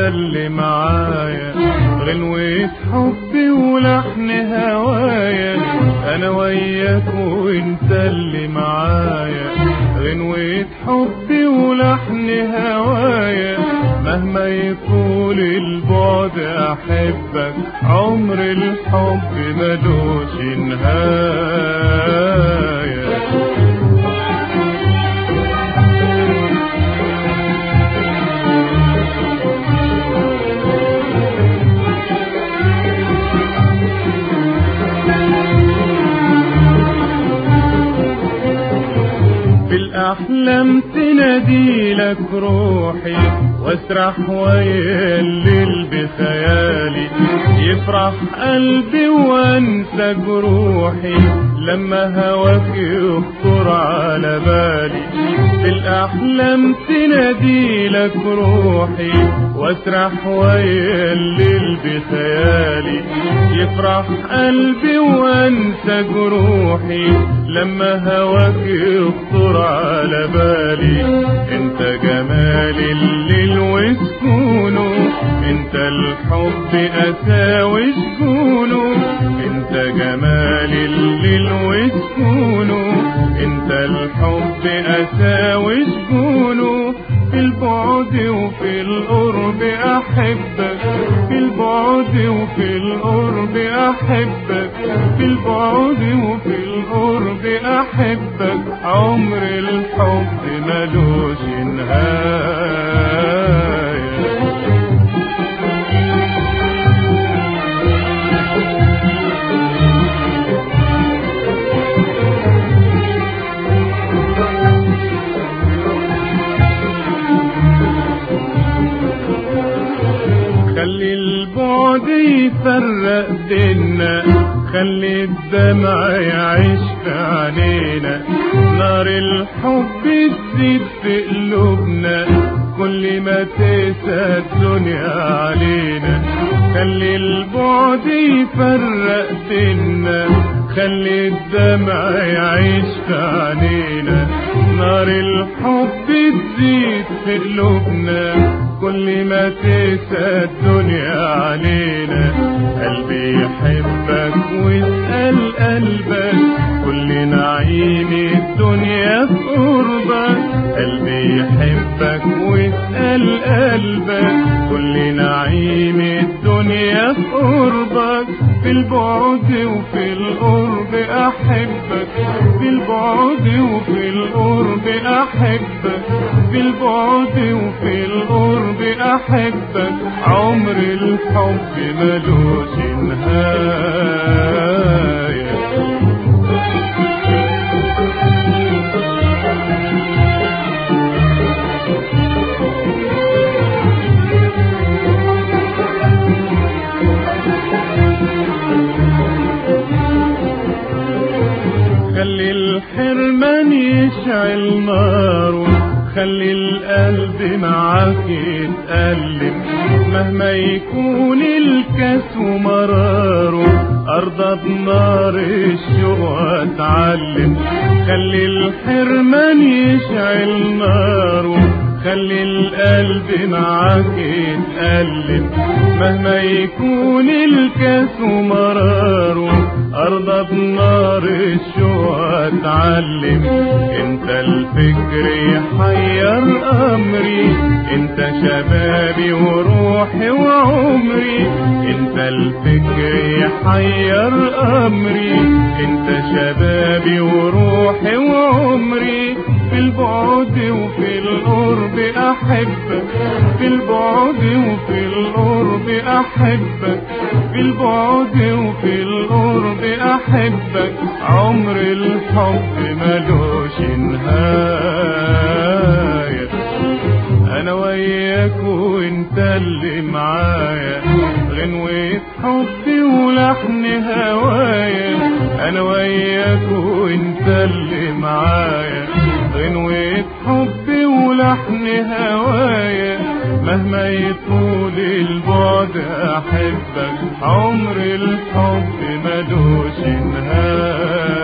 اللي معايا غنوة حبي ولحن هوايا انا وياك وانت اللي معايا غنوة حبي ولحن هوايا مهما يطول البعد احبك عمر الحب ملوش نهايه بالأحلام تنادي لك روحي واسرح ويا الليل بخيالي يفرح قلبي وانسى جروحي لما هواك يخطر على بالي بالأحلام تنادي لك روحي واسرح ويا الليل بخيالي يفرح قلبي وانسى جروحي لما هواك يخطر على بالي انت جمال الليل وسكونه انت الحب اساوي شكونه انت جمال الليل وسكونه انت الحب اساوي شكونه في البعد وفي القرب احبك في البعد وفي القرب احبك في البعد وفي القرب احبك عمر الحب ملوش نهايه خلي البعد يفرق بينا خلي الدمع يعيش في عينينا نار الحب تزيد في قلوبنا كل ما تقسى الدنيا علينا خلي البعد يفرق بينا خلي الدمع يعيش في عينينا نار الحب تزيد في قلوبنا كل ما تقسى الدنيا علينا قلبي يحبك واسأل قلبك كل نعيم الدنيا في قربك قلبي يحبك واسأل قلبك كل نعيم الدنيا في قربك في البعد وفي القرب أحبك في البعد وفي القرب أحبك في البعد وفي القرب أحبك عمر الحب ملوش نهاية خلي الحرمان يشعل ناره خلي القلب معاك يتألم مهما يكون الكاس ومراره أرضى بنار الشوق واتعلم خلي الحرمان يشعل ناره خلي القلب معاك يتألم مهما يكون الكاس ومراره أرضى بنار الشوق اتعلم انت الفكر يحير امري انت شبابي وروحي وعمري انت الفكر يحير امري انت شبابي وروحي وعمري في البعد وفي القرب احبك في البعد وفي القرب احبك في البعد وفي القرب احبك عمر الحب ملوش نهايه انا وياك وانت اللي معايا غنوة حبي ولحن هوايا انا وياك وانت اللي معايا غنوة حبي ولحن هوايا مهما يطول البعد احبك عمر الحب ملوش نهايه